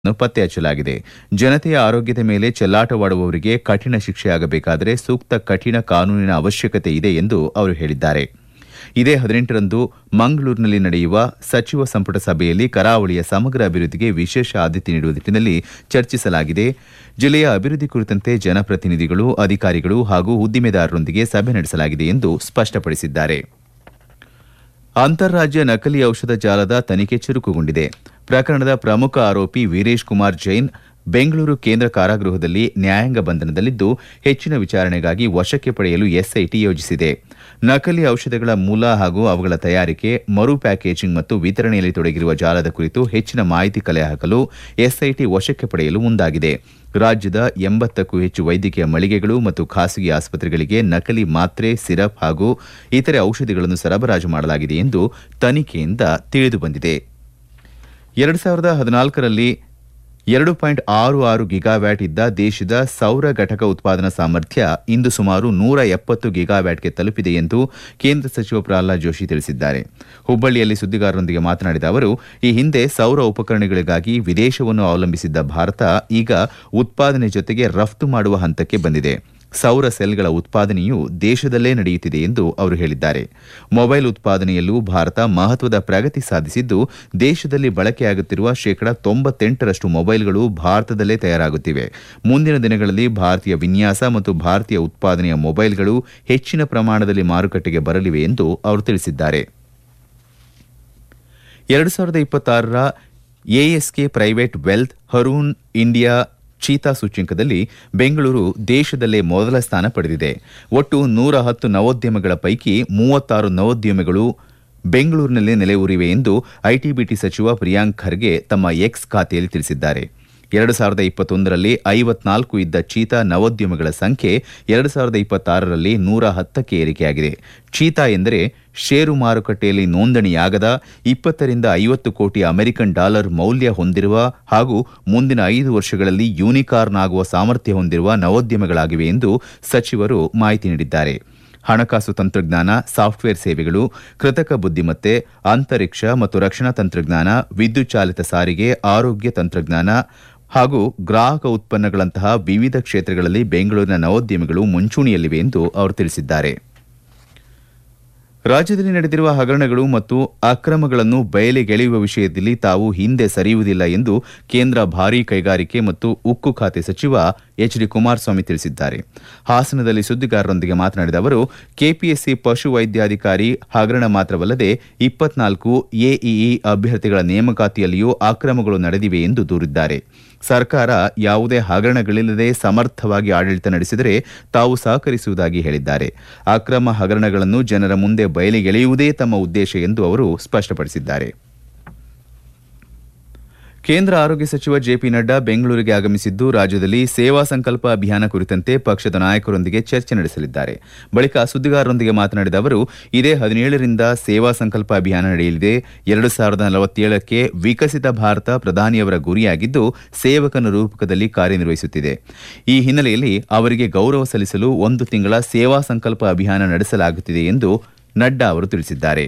ನ್ನು ಪತ್ತೆ ಹಚ್ಚಲಾಗಿದೆ ಜನತೆಯ ಆರೋಗ್ಯದ ಮೇಲೆ ಚೆಲ್ಲಾಟವಾಡುವವರಿಗೆ ಕಠಿಣ ಶಿಕ್ಷೆಯಾಗಬೇಕಾದರೆ ಸೂಕ್ತ ಕಠಿಣ ಕಾನೂನಿನ ಅವಶ್ಯಕತೆ ಇದೆ ಎಂದು ಅವರು ಹೇಳಿದ್ದಾರೆ ಇದೇ ಹದಿನೆಂಟರಂದು ಮಂಗಳೂರಿನಲ್ಲಿ ನಡೆಯುವ ಸಚಿವ ಸಂಪುಟ ಸಭೆಯಲ್ಲಿ ಕರಾವಳಿಯ ಸಮಗ್ರ ಅಭಿವೃದ್ಧಿಗೆ ವಿಶೇಷ ಆದ್ಯತೆ ನೀಡುವ ನಿಟ್ಟಿನಲ್ಲಿ ಚರ್ಚಿಸಲಾಗಿದೆ ಜಿಲ್ಲೆಯ ಅಭಿವೃದ್ಧಿ ಕುರಿತಂತೆ ಜನಪ್ರತಿನಿಧಿಗಳು ಅಧಿಕಾರಿಗಳು ಹಾಗೂ ಉದ್ದಿಮೆದಾರರೊಂದಿಗೆ ಸಭೆ ನಡೆಸಲಾಗಿದೆ ಎಂದು ಸ್ಪಷ್ಟಪಡಿಸಿದ್ದಾರೆ ಅಂತಾರಾಜ್ಯ ನಕಲಿ ಔಷಧ ಜಾಲದ ತನಿಖೆ ಚುರುಕುಗೊಂಡಿದೆ ಪ್ರಕರಣದ ಪ್ರಮುಖ ಆರೋಪಿ ವೀರೇಶ್ ಕುಮಾರ್ ಜೈನ್ ಬೆಂಗಳೂರು ಕೇಂದ್ರ ಕಾರಾಗೃಹದಲ್ಲಿ ನ್ಯಾಯಾಂಗ ಬಂಧನದಲ್ಲಿದ್ದು ಹೆಚ್ಚಿನ ವಿಚಾರಣೆಗಾಗಿ ವಶಕ್ಕೆ ಪಡೆಯಲು ಎಸ್ಐಟಿ ಯೋಜಿಸಿದೆ ನಕಲಿ ಔಷಧಗಳ ಮೂಲ ಹಾಗೂ ಅವುಗಳ ತಯಾರಿಕೆ ಮರು ಪ್ಯಾಕೇಜಿಂಗ್ ಮತ್ತು ವಿತರಣೆಯಲ್ಲಿ ತೊಡಗಿರುವ ಜಾಲದ ಕುರಿತು ಹೆಚ್ಚಿನ ಮಾಹಿತಿ ಕಲೆ ಹಾಕಲು ಎಸ್ಐಟಿ ವಶಕ್ಕೆ ಪಡೆಯಲು ಮುಂದಾಗಿದೆ ರಾಜ್ಯದ ಎಂಬತ್ತಕ್ಕೂ ಹೆಚ್ಚು ವೈದ್ಯಕೀಯ ಮಳಿಗೆಗಳು ಮತ್ತು ಖಾಸಗಿ ಆಸ್ಪತ್ರೆಗಳಿಗೆ ನಕಲಿ ಮಾತ್ರೆ ಸಿರಪ್ ಹಾಗೂ ಇತರೆ ಔಷಧಿಗಳನ್ನು ಸರಬರಾಜು ಮಾಡಲಾಗಿದೆ ಎಂದು ತನಿಖೆಯಿಂದ ತಿಳಿದುಬಂದಿದೆ ಎರಡು ಸಾವಿರದ ಹದಿನಾಲ್ಕರಲ್ಲಿ ಎರಡು ಪಾಯಿಂಟ್ ಆರು ಆರು ಗಿಗಾವ್ಯಾಟ್ ಇದ್ದ ದೇಶದ ಸೌರ ಘಟಕ ಉತ್ಪಾದನಾ ಸಾಮರ್ಥ್ಯ ಇಂದು ಸುಮಾರು ನೂರ ಎಪ್ಪತ್ತು ಗಿಗಾವ್ಯಾಟ್ಗೆ ತಲುಪಿದೆ ಎಂದು ಕೇಂದ್ರ ಸಚಿವ ಪ್ರಹ್ಲಾದ್ ಜೋಶಿ ತಿಳಿಸಿದ್ದಾರೆ ಹುಬ್ಬಳ್ಳಿಯಲ್ಲಿ ಸುದ್ದಿಗಾರರೊಂದಿಗೆ ಮಾತನಾಡಿದ ಅವರು ಈ ಹಿಂದೆ ಸೌರ ಉಪಕರಣಗಳಿಗಾಗಿ ವಿದೇಶವನ್ನು ಅವಲಂಬಿಸಿದ್ದ ಭಾರತ ಈಗ ಉತ್ಪಾದನೆ ಜೊತೆಗೆ ರಫ್ತು ಮಾಡುವ ಹಂತಕ್ಕೆ ಬಂದಿದೆ ಸೌರ ಸೆಲ್ಗಳ ಉತ್ಪಾದನೆಯೂ ದೇಶದಲ್ಲೇ ನಡೆಯುತ್ತಿದೆ ಎಂದು ಅವರು ಹೇಳಿದ್ದಾರೆ ಮೊಬೈಲ್ ಉತ್ಪಾದನೆಯಲ್ಲೂ ಭಾರತ ಮಹತ್ವದ ಪ್ರಗತಿ ಸಾಧಿಸಿದ್ದು ದೇಶದಲ್ಲಿ ಬಳಕೆಯಾಗುತ್ತಿರುವ ಶೇಕಡಾ ತೊಂಬತ್ತೆಂಟರಷ್ಟು ಮೊಬೈಲ್ಗಳು ಭಾರತದಲ್ಲೇ ತಯಾರಾಗುತ್ತಿವೆ ಮುಂದಿನ ದಿನಗಳಲ್ಲಿ ಭಾರತೀಯ ವಿನ್ಯಾಸ ಮತ್ತು ಭಾರತೀಯ ಉತ್ಪಾದನೆಯ ಮೊಬೈಲ್ಗಳು ಹೆಚ್ಚಿನ ಪ್ರಮಾಣದಲ್ಲಿ ಮಾರುಕಟ್ಟೆಗೆ ಬರಲಿವೆ ಎಂದು ಅವರು ತಿಳಿಸಿದ್ದಾರೆ ಎರಡು ಸಾವಿರದ ಇಪ್ಪತ್ತಾರರ ASK private wealth Hurun India ಚೀತಾ ಸೂಚ್ಯಂಕದಲ್ಲಿ ಬೆಂಗಳೂರು ದೇಶದಲ್ಲೇ ಮೊದಲ ಸ್ಥಾನ ಪಡೆದಿದೆ ಒಟ್ಟು ನೂರ ಹತ್ತು ನವೋದ್ಯಮಗಳ ಪೈಕಿ ಮೂವತ್ತಾರು ನವೋದ್ಯಮಗಳು ಬೆಂಗಳೂರಿನಲ್ಲೇ ನೆಲೆಯೂರಿವೆ ಎಂದು ಐಟಿಬಿಟಿ ಸಚಿವ ಪ್ರಿಯಾಂಕ್ ಖರ್ಗೆ ತಮ್ಮ ಎಕ್ಸ್ ಖಾತೆಯಲ್ಲಿ ತಿಳಿಸಿದ್ದಾರೆ ಎರಡು ಸಾವಿರದ ಇಪ್ಪತ್ತೊಂದರಲ್ಲಿ ಐವತ್ನಾಲ್ಕು ಇದ್ದ ಚೀತಾ ನವೋದ್ಯಮಗಳ ಸಂಖ್ಯೆ ಎರಡು ಸಾವಿರದ ಇಪ್ಪತ್ತಾರರಲ್ಲಿ ನೂರ ಹತ್ತಕ್ಕೆ ಏರಿಕೆಯಾಗಿದೆ ಚೀತಾ ಎಂದರೆ ಷೇರು ಮಾರುಕಟ್ಟೆಯಲ್ಲಿ ನೋಂದಣಿಯಾಗದ ಇಪ್ಪತ್ತರಿಂದ ಐವತ್ತು ಕೋಟಿ ಅಮೆರಿಕನ್ ಡಾಲರ್ ಮೌಲ್ಯ ಹೊಂದಿರುವ ಹಾಗೂ ಮುಂದಿನ ಐದು ವರ್ಷಗಳಲ್ಲಿ ಯೂನಿಕಾರ್ನ್ ಆಗುವ ಸಾಮರ್ಥ್ಯ ಹೊಂದಿರುವ ನವೋದ್ಯಮಗಳಾಗಿವೆ ಎಂದು ಸಚಿವರು ಮಾಹಿತಿ ನೀಡಿದ್ದಾರೆ ಹಣಕಾಸು ತಂತ್ರಜ್ಞಾನ ಸಾಫ್ಟ್ವೇರ್ ಸೇವೆಗಳು ಕೃತಕ ಬುದ್ದಿಮತ್ತೆ ಅಂತರಿಕ್ಷ ಮತ್ತು ರಕ್ಷಣಾ ತಂತ್ರಜ್ಞಾನ ವಿದ್ಯುತ್ ಚಾಲಿತ ಸಾರಿಗೆ ಆರೋಗ್ಯ ತಂತ್ರಜ್ಞಾನ ಹಾಗೂ ಗ್ರಾಹಕ ಉತ್ಪನ್ನಗಳಂತಹ ವಿವಿಧ ಕ್ಷೇತ್ರಗಳಲ್ಲಿ ಬೆಂಗಳೂರಿನ ನವೋದ್ಯಮಿಗಳು ಮುಂಚೂಣಿಯಲ್ಲಿವೆ ಎಂದು ಅವರು ತಿಳಿಸಿದ್ದಾರೆ ರಾಜ್ಯದಲ್ಲಿ ನಡೆದಿರುವ ಹಗರಣಗಳು ಮತ್ತು ಅಕ್ರಮಗಳನ್ನು ಬಯಲಿಗೆಳೆಯುವ ವಿಷಯದಲ್ಲಿ ತಾವು ಹಿಂದೆ ಸರಿಯುವುದಿಲ್ಲ ಎಂದು ಕೇಂದ್ರ ಭಾರೀ ಕೈಗಾರಿಕೆ ಮತ್ತು ಉಕ್ಕು ಖಾತೆ ಸಚಿವ ಎಚ್ ಡಿ ಕುಮಾರಸ್ವಾಮಿ ತಿಳಿಸಿದ್ದಾರೆ ಹಾಸನದಲ್ಲಿ ಸುದ್ದಿಗಾರರೊಂದಿಗೆ ಮಾತನಾಡಿದ ಅವರು ಕೆಪಿಎಸ್ಸಿ ಪಶು ವೈದ್ಯಾಧಿಕಾರಿ ಹಗರಣ ಮಾತ್ರವಲ್ಲದೆ ಇಪ್ಪತ್ನಾಲ್ಕು ಎಇಇ ಅಭ್ಯರ್ಥಿಗಳ ನೇಮಕಾತಿಯಲ್ಲಿಯೂ ಅಕ್ರಮಗಳು ನಡೆದಿವೆ ಎಂದು ದೂರಿದ್ದಾರೆ ಸರ್ಕಾರ ಯಾವುದೇ ಹಗರಣಗಳಿಲ್ಲದೆ ಸಮರ್ಥವಾಗಿ ಆಡಳಿತ ನಡೆಸಿದರೆ ತಾವು ಸಹಕರಿಸುವುದಾಗಿ ಹೇಳಿದ್ದಾರೆ ಅಕ್ರಮ ಹಗರಣಗಳನ್ನು ಜನರ ಮುಂದೆ ಬಯಲಿಗೆಳೆಯುವುದೇ ತಮ್ಮ ಉದ್ದೇಶ ಎಂದು ಅವರು ಸ್ಪಷ್ಟಪಡಿಸಿದ್ದಾರೆ ಕೇಂದ್ರ ಆರೋಗ್ಯ ಸಚಿವ ಜೆಪಿ ನಡ್ಡಾ ಬೆಂಗಳೂರಿಗೆ ಆಗಮಿಸಿದ್ದು ರಾಜ್ಯದಲ್ಲಿ ಸೇವಾ ಸಂಕಲ್ಪ ಅಭಿಯಾನ ಕುರಿತಂತೆ ಪಕ್ಷದ ನಾಯಕರೊಂದಿಗೆ ಚರ್ಚೆ ನಡೆಸಲಿದ್ದಾರೆ ಬಳಿಕ ಸುದ್ದಿಗಾರರೊಂದಿಗೆ ಮಾತನಾಡಿದ ಅವರು ಇದೇ ಹದಿನೇಳರಿಂದ ಸೇವಾ ಸಂಕಲ್ಪ ಅಭಿಯಾನ ನಡೆಯಲಿದೆ ಎರಡು ಸಾವಿರದ ನಲವತ್ತೇಳಕ್ಕೆ ವಿಕಸಿತ ಭಾರತ ಪ್ರಧಾನಿಯವರ ಗುರಿಯಾಗಿದ್ದು ಸೇವಕನ ರೂಪಕದಲ್ಲಿ ಕಾರ್ಯನಿರ್ವಹಿಸುತ್ತಿದೆ ಈ ಹಿನ್ನೆಲೆಯಲ್ಲಿ ಅವರಿಗೆ ಗೌರವ ಸಲ್ಲಿಸಲು ಒಂದು ತಿಂಗಳ ಸೇವಾ ಸಂಕಲ್ಪ ಅಭಿಯಾನ ನಡೆಸಲಾಗುತ್ತಿದೆ ಎಂದು ನಡ್ಡಾ ಅವರು ತಿಳಿಸಿದ್ದಾರೆ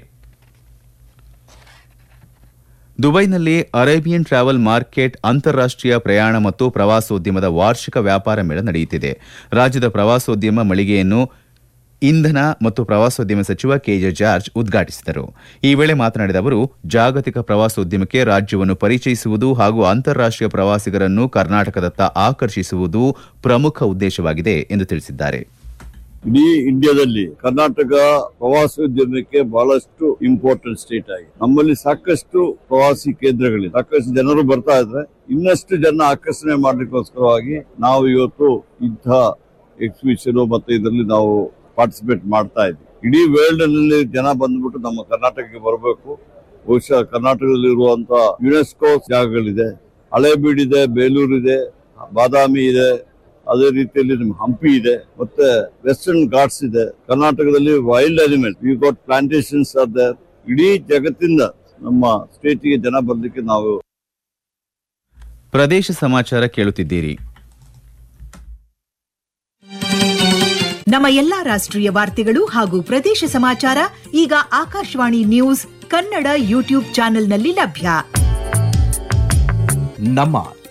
ದುಬೈನಲ್ಲಿ ಅರೇಬಿಯನ್ ಟ್ರಾವೆಲ್ ಮಾರ್ಕೆಟ್ ಅಂತಾರಾಷ್ಟೀಯ ಪ್ರಯಾಣ ಮತ್ತು ಪ್ರವಾಸೋದ್ಯಮದ ವಾರ್ಷಿಕ ವ್ಯಾಪಾರ ಮೇಳ ನಡೆಯುತ್ತಿದೆ ರಾಜ್ಯದ ಪ್ರವಾಸೋದ್ಯಮ ಮಳಿಗೆಯನ್ನು ಇಂಧನ ಮತ್ತು ಪ್ರವಾಸೋದ್ಯಮ ಸಚಿವ ಕೆಜೆ ಜಾರ್ಜ್ ಉದ್ಘಾಟಿಸಿದರು ಈ ವೇಳೆ ಮಾತನಾಡಿದ ಅವರು ಜಾಗತಿಕ ಪ್ರವಾಸೋದ್ಯಮಕ್ಕೆ ರಾಜ್ಯವನ್ನು ಪರಿಚಯಿಸುವುದು ಹಾಗೂ ಅಂತಾರಾಷ್ಟೀಯ ಪ್ರವಾಸಿಗರನ್ನು ಕರ್ನಾಟಕದತ್ತ ಆಕರ್ಷಿಸುವುದು ಪ್ರಮುಖ ಉದ್ದೇಶವಾಗಿದೆ ಎಂದು ತಿಳಿಸಿದ್ದಾರೆ ಇಡೀ ಇಂಡಿಯಾದಲ್ಲಿ ಕರ್ನಾಟಕ ಪ್ರವಾಸೋದ್ಯಮಕ್ಕೆ ಬಹಳಷ್ಟು ಇಂಪಾರ್ಟೆಂಟ್ ಸ್ಟೇಟ್ ಆಗಿದೆ ನಮ್ಮಲ್ಲಿ ಸಾಕಷ್ಟು ಪ್ರವಾಸಿ ಕೇಂದ್ರಗಳಿವೆ ಸಾಕಷ್ಟು ಜನರು ಬರ್ತಾ ಇದ್ರೆ ಇನ್ನಷ್ಟು ಜನ ಆಕರ್ಷಣೆ ಮಾಡ್ಲಿಕ್ಕೋಸ್ಕರವಾಗಿ ನಾವು ಇವತ್ತು ಇಂಥ ಎಕ್ಸಿಬಿಷನ್ ಮತ್ತೆ ಇದರಲ್ಲಿ ನಾವು ಪಾರ್ಟಿಸಿಪೇಟ್ ಮಾಡ್ತಾ ಇದ್ವಿ ಇಡೀ ವರ್ಲ್ಡ್ ನಲ್ಲಿ ಜನ ಬಂದ್ಬಿಟ್ಟು ನಮ್ಮ ಕರ್ನಾಟಕಕ್ಕೆ ಬರಬೇಕು ಬಹುಶಃ ಕರ್ನಾಟಕದಲ್ಲಿ ಇರುವಂತ ಯುನೆಸ್ಕೋ ಜಾಗಗಳಿದೆ ಹಳೇಬೀಡಿದೆ ಬೇಲೂರಿದೆ ಬಾದಾಮಿ ಇದೆ ಅದೇ ರೀತಿಯಲ್ಲಿ ನಮ್ಮ ಹಂಪಿ ಇದೆ ಮತ್ತೆ ವೆಸ್ಟರ್ನ್ ಘಾಟ್ಸ್ ಇದೆ ಕರ್ನಾಟಕದಲ್ಲಿ wild animal you got plantations are there ಇಡೀ ಜಗತ್ತಿಂದ ನಮ್ಮ ಸ್ಟೇಟಿಗೆ ಜನ ಬರ್ಲಿಕ್ಕೆ ನಾವು ಪ್ರದೇಶ ಸಮಾಚಾರ ಕೇಳುತ್ತಿದ್ದೀರಿ ನಮ್ಮ ಎಲ್ಲಾ ರಾಷ್ಟ್ರೀಯ ವಾರ್ತೆಗಳು ಹಾಗೂ ಪ್ರದೇಶ ಸಮಾಚಾರ ಈಗ ಆಕಾಶವಾಣಿ ನ್ಯೂಸ್ ಕನ್ನಡ ಯೂಟ್ಯೂಬ್ ಚಾನೆಲ್ನಲ್ಲಿ ಲಭ್ಯ ನಮ್ಮ